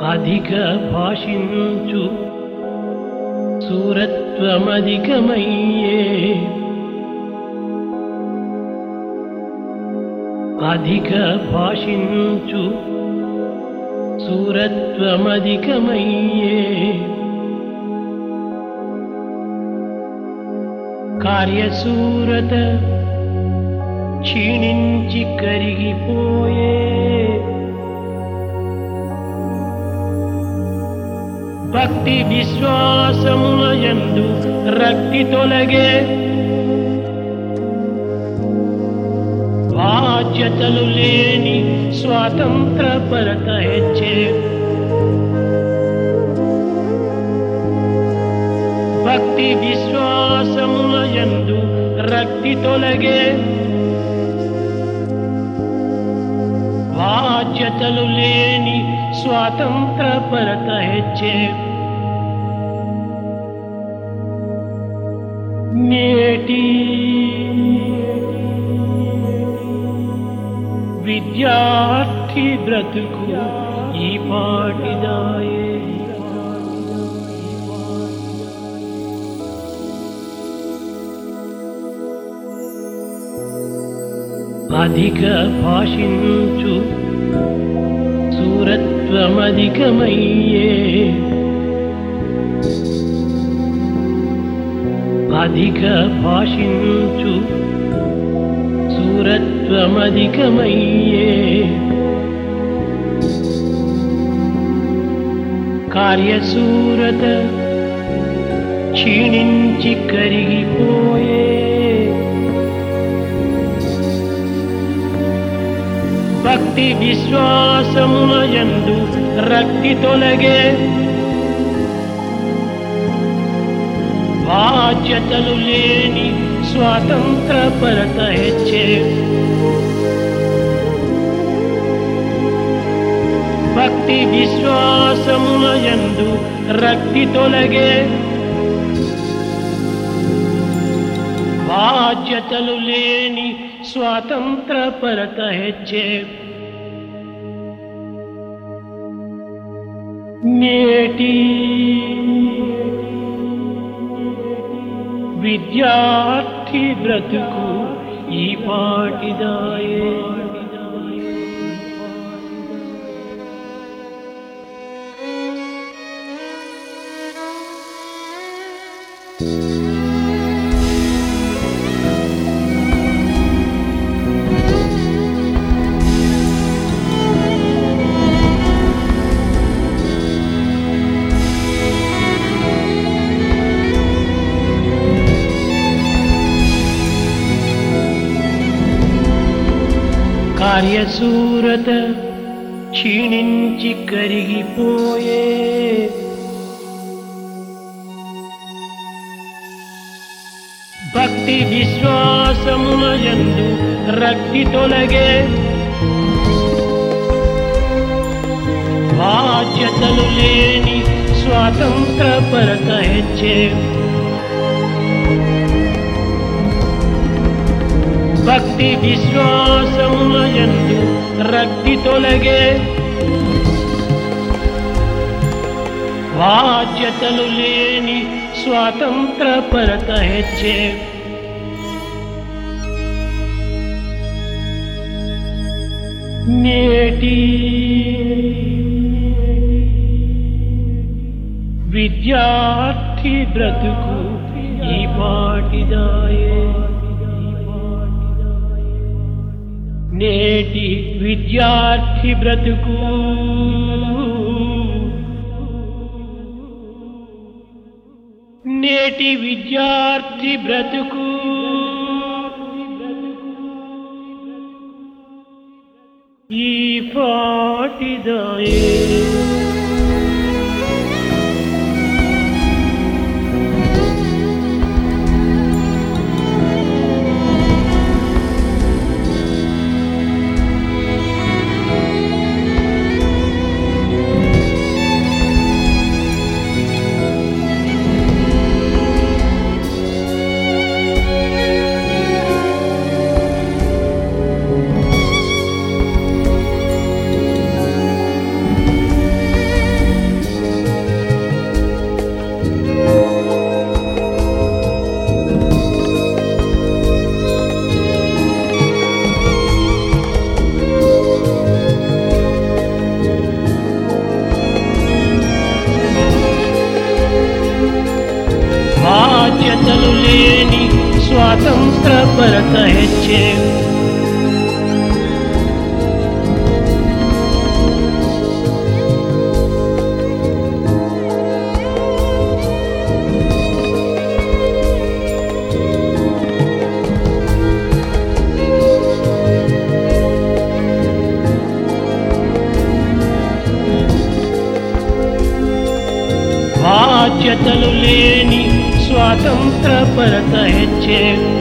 అధిక భాషించు సూరత్వమధికమయ్యే అధిక భాషించు సూరత్వమధికమయ్యే కార్యసూరత క్షీణించి కరిగిపోయే భక్తి విశ్వాసముల యందు రక్తి తొలగే బాధ్యతలు లేని స్వాతంత్ర పరత హెచ్చే భక్తి విశ్వాసముల యందు రక్తి తొలగే బాధ్యతలు లేని స్వాతంత్ర పరత హెచ్చే నేటి విద్యార్థి బ్రతుకు ఈ పాటిదాయే అధిక భాషించు సూరత్వమధికమయ్యే అధిక భాషించు సూరత్వమధికమయ్యే కార్యసూరత క్షీణించి కరిగిపోయే భక్తి విశ్వాసముల యందు రక్తి తొలగే బాధ్యతలు లేని స్వాతంత్ర పరత హెచ్చే భక్తి విశ్వాసముల యందు రక్తి తొలగే బాధ్యతలు లేని స్వాతంత్ర పరత హెచ్చే నేటి విద్యార్థి బ్రతుకు ఈ పాటిదాయే కార్యసూరత క్షీణించి కరిగిపోయే భక్తి విశ్వాసముల యందు రక్తి తొలగే బాధ్యతలు లేని స్వాతంత్ర పరత హెచ్చే భక్తి విశ్వాసముల యందు రక్తి తొలగే బాధ్యతలు లేని స్వాతంత్ర పరత హెచ్చే నేటి విద్యార్థి బ్రతుకు ఈ పాటిదాయే నేటి విద్యార్థి బ్రతుకు నేటి విద్యార్థి బ్రతుకు ఈ పాటిదాయే ಪರತ ಹೆಚ್ಚೆ బాధ్యతలు లేని స్వాతంత్ర పరత హెచ్చే